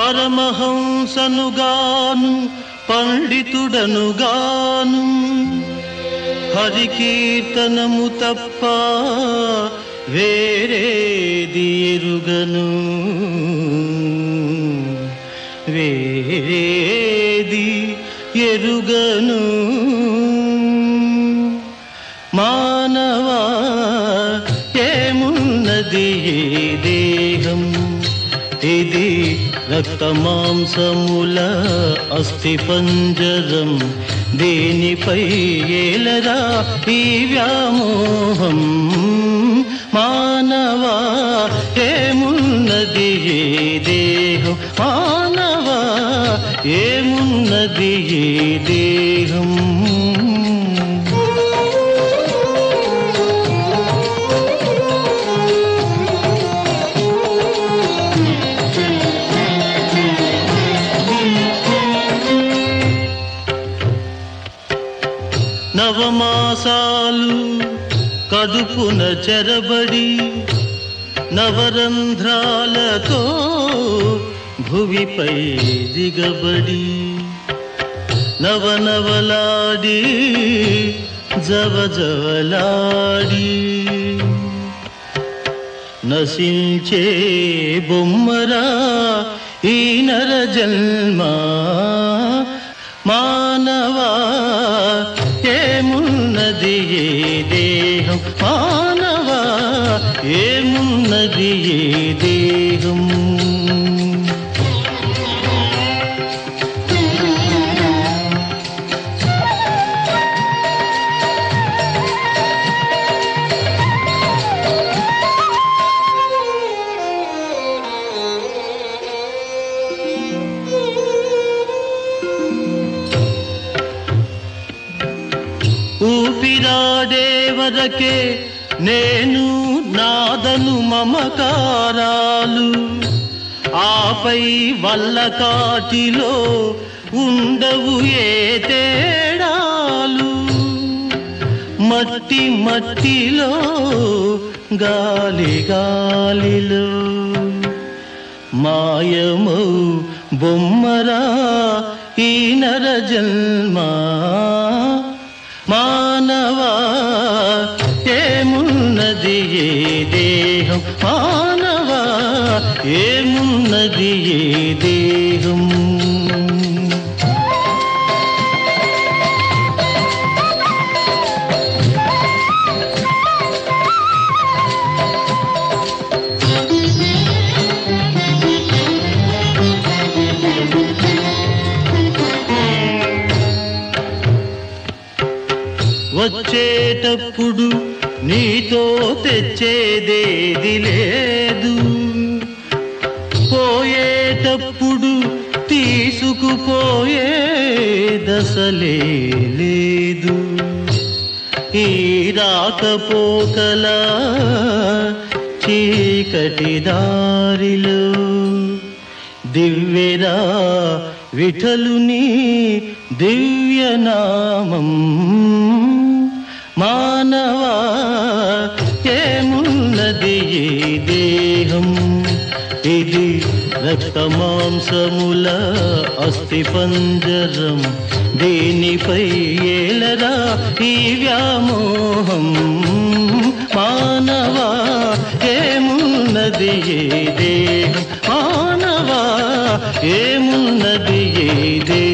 పరమహంసనుగాను పండితుడనుగాను హరికీర్తనము తప్ప వేరేది ఎరుగను వేరేది ఎరుగను మానవా ఏమున్నది ఈ దేహం ఇది రక్త మాంసముల అస్థి పంజరం దేనిపై ఏలరా ఈ వ్యామోహం మానవా ఏమున్నది ఈ దేహం మానవా ఏమున్నది ఈ దేహం నవమాసాలు కడుపున చెరబడి నవరంధ్రాలతో భువిపై దిగబడి నవనవలాడి జవజవలాడి నశించే బొమ్మరా ఈ నర జన్మ మానవా ఏమున్నది ఏ దేహం మానవా ఏమున్నది ఏ దేహం ఊపిరాడే వరకే నేను నాదను మమకారాలు ఆపై వల్ల కాటిలో ఉండవు ఏ తేడాలు మట్టి మట్టిలో గాలి గాలిలో మాయమౌ బొమ్మరా ఈ నర జన్మ మానవా ఏమున్నది ఏ దేహం మానవా ఏమున్నది ఏ దేహం వచ్చేటప్పుడు నీతో తెచ్చేదేది లేదు పోయేటప్పుడు తీసుకుపోయే దశలే లేదు ఈ రాకపోకల చీకటి దారిలో దివ్యరా విఠలుని దివ్యనామం మానవా ఏమున్నది ఈ దేహం ఇది రక్త మాంసముల అస్థి పంజరం దీనిపై ఏలరా ఈ వ్యామోహం మానవా ఏమున్నది ఏ దేహం మానవా ఏమున్నది ఏ దేహం